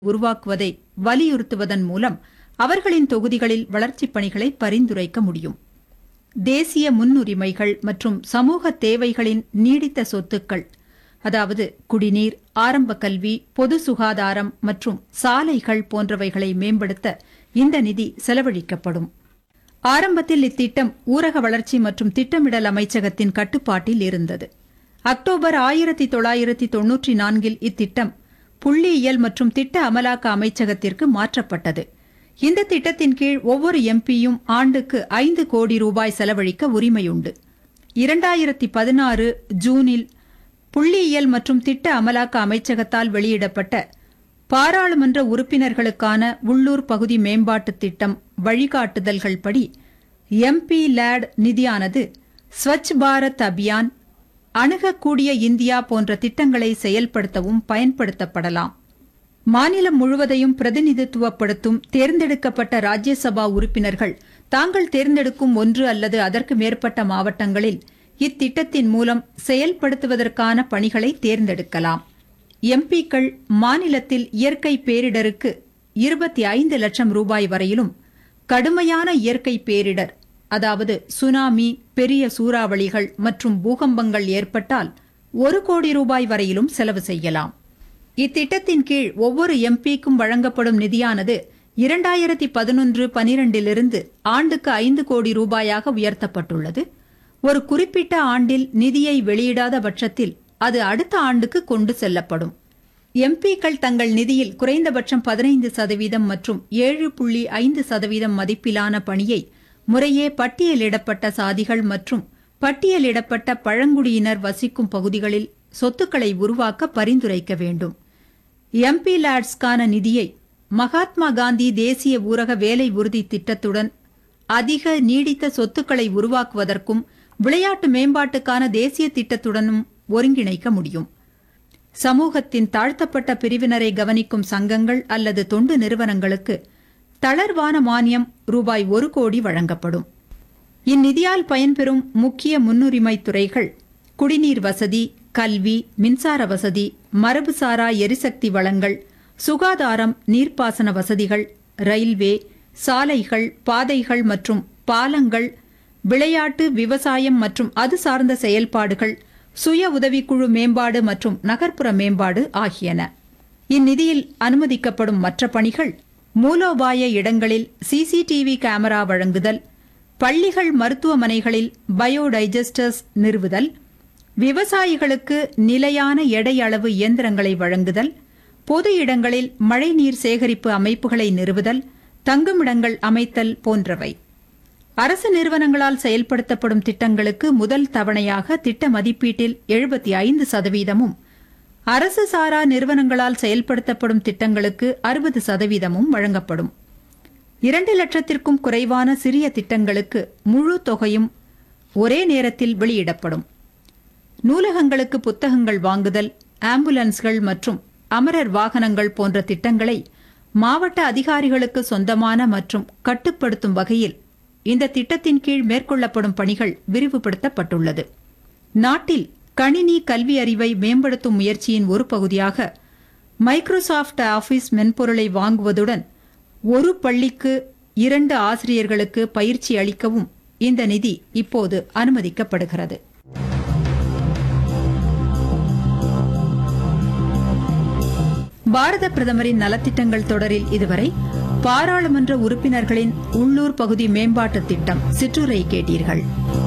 உருவாக்குவதை வலியுறுத்துவதன் மூலம் அவர்களின் தொகுதிகளில் வளர்ச்சிப் பணிகளை பரிந்துரைக்க முடியும் தேசிய முன்னுரிமைகள் மற்றும் சமூக தேவைகளின் நீடித்த சொத்துக்கள் அதாவது குடிநீர் ஆரம்ப கல்வி பொது சுகாதாரம் மற்றும் சாலைகள் போன்றவைகளை மேம்படுத்த இந்த நிதி செலவழிக்கப்படும் ஆரம்பத்தில் இத்திட்டம் ஊரக வளர்ச்சி மற்றும் திட்டமிடல் அமைச்சகத்தின் கட்டுப்பாட்டில் இருந்தது அக்டோபர் ஆயிரத்தி தொள்ளாயிரத்தி தொன்னூற்றி நான்கில் இத்திட்டம் புள்ளியியல் மற்றும் திட்ட அமலாக்க அமைச்சகத்திற்கு மாற்றப்பட்டது இந்த திட்டத்தின் கீழ் ஒவ்வொரு எம்பியும் ஆண்டுக்கு ஐந்து கோடி ரூபாய் செலவழிக்க உரிமையுண்டு இரண்டாயிரத்தி பதினாறு ஜூனில் புள்ளியியல் மற்றும் திட்ட அமலாக்க அமைச்சகத்தால் வெளியிடப்பட்ட பாராளுமன்ற உறுப்பினர்களுக்கான உள்ளூர் பகுதி மேம்பாட்டுத் திட்டம் வழிகாட்டுதல்கள் படி எம்பி லேட் நிதியானது ஸ்வச் பாரத் அபியான் அணுகக்கூடிய இந்தியா போன்ற திட்டங்களை செயல்படுத்தவும் பயன்படுத்தப்படலாம் மாநிலம் முழுவதையும் பிரதிநிதித்துவப்படுத்தும் தேர்ந்தெடுக்கப்பட்ட ராஜ்யசபா உறுப்பினர்கள் தாங்கள் தேர்ந்தெடுக்கும் ஒன்று அல்லது அதற்கு மேற்பட்ட மாவட்டங்களில் இத்திட்டத்தின் மூலம் செயல்படுத்துவதற்கான பணிகளை தேர்ந்தெடுக்கலாம் எம்பிக்கள் மாநிலத்தில் இயற்கை பேரிடருக்கு இருபத்தி ஐந்து லட்சம் ரூபாய் வரையிலும் கடுமையான இயற்கை பேரிடர் அதாவது சுனாமி பெரிய சூறாவளிகள் மற்றும் பூகம்பங்கள் ஏற்பட்டால் ஒரு கோடி ரூபாய் வரையிலும் செலவு செய்யலாம் இத்திட்டத்தின் கீழ் ஒவ்வொரு எம்பிக்கும் வழங்கப்படும் நிதியானது இரண்டாயிரத்தி பதினொன்று பனிரெண்டிலிருந்து ஆண்டுக்கு ஐந்து கோடி ரூபாயாக உயர்த்தப்பட்டுள்ளது ஒரு குறிப்பிட்ட ஆண்டில் நிதியை வெளியிடாத பட்சத்தில் அது அடுத்த ஆண்டுக்கு கொண்டு செல்லப்படும் எம்பிக்கள் தங்கள் நிதியில் குறைந்தபட்சம் பதினைந்து சதவீதம் மற்றும் ஏழு புள்ளி ஐந்து சதவீதம் மதிப்பிலான பணியை முறையே பட்டியலிடப்பட்ட சாதிகள் மற்றும் பட்டியலிடப்பட்ட பழங்குடியினர் வசிக்கும் பகுதிகளில் சொத்துக்களை உருவாக்க பரிந்துரைக்க வேண்டும் எம்பி லேட்ஸ்க்கான நிதியை மகாத்மா காந்தி தேசிய ஊரக வேலை உறுதி திட்டத்துடன் அதிக நீடித்த சொத்துக்களை உருவாக்குவதற்கும் விளையாட்டு மேம்பாட்டுக்கான தேசிய திட்டத்துடனும் ஒருங்கிணைக்க முடியும் சமூகத்தின் தாழ்த்தப்பட்ட பிரிவினரை கவனிக்கும் சங்கங்கள் அல்லது தொண்டு நிறுவனங்களுக்கு தளர்வான மானியம் ரூபாய் ஒரு கோடி வழங்கப்படும் இந்நிதியால் பயன்பெறும் முக்கிய முன்னுரிமை துறைகள் குடிநீர் வசதி கல்வி மின்சார வசதி மரபுசாரா எரிசக்தி வளங்கள் சுகாதாரம் நீர்ப்பாசன வசதிகள் ரயில்வே சாலைகள் பாதைகள் மற்றும் பாலங்கள் விளையாட்டு விவசாயம் மற்றும் அது சார்ந்த செயல்பாடுகள் சுய உதவிக்குழு மேம்பாடு மற்றும் நகர்ப்புற மேம்பாடு ஆகியன இந்நிதியில் அனுமதிக்கப்படும் மற்ற பணிகள் மூலோபாய இடங்களில் சிசிடிவி கேமரா வழங்குதல் பள்ளிகள் மருத்துவமனைகளில் பயோடைஜஸ்டர்ஸ் நிறுவுதல் விவசாயிகளுக்கு நிலையான எடை அளவு இயந்திரங்களை வழங்குதல் பொது இடங்களில் மழைநீர் சேகரிப்பு அமைப்புகளை நிறுவுதல் தங்குமிடங்கள் அமைத்தல் போன்றவை அரசு நிறுவனங்களால் செயல்படுத்தப்படும் திட்டங்களுக்கு முதல் தவணையாக திட்ட மதிப்பீட்டில் எழுபத்தி ஐந்து சதவீதமும் அரசு சாரா நிறுவனங்களால் செயல்படுத்தப்படும் திட்டங்களுக்கு அறுபது சதவீதமும் வழங்கப்படும் இரண்டு லட்சத்திற்கும் குறைவான சிறிய திட்டங்களுக்கு முழு தொகையும் ஒரே நேரத்தில் வெளியிடப்படும் நூலகங்களுக்கு புத்தகங்கள் வாங்குதல் ஆம்புலன்ஸ்கள் மற்றும் அமரர் வாகனங்கள் போன்ற திட்டங்களை மாவட்ட அதிகாரிகளுக்கு சொந்தமான மற்றும் கட்டுப்படுத்தும் வகையில் இந்த திட்டத்தின் கீழ் மேற்கொள்ளப்படும் பணிகள் விரிவுபடுத்தப்பட்டுள்ளது நாட்டில் கணினி கல்வி அறிவை மேம்படுத்தும் முயற்சியின் ஒரு பகுதியாக மைக்ரோசாஃப்ட் ஆபீஸ் மென்பொருளை வாங்குவதுடன் ஒரு பள்ளிக்கு இரண்டு ஆசிரியர்களுக்கு பயிற்சி அளிக்கவும் இந்த நிதி இப்போது அனுமதிக்கப்படுகிறது பாரத பிரதமரின் நலத்திட்டங்கள் தொடரில் இதுவரை பாராளுமன்ற உறுப்பினர்களின் உள்ளூர் பகுதி மேம்பாட்டுத் திட்டம் சிற்றுரை கேட்டீர்கள்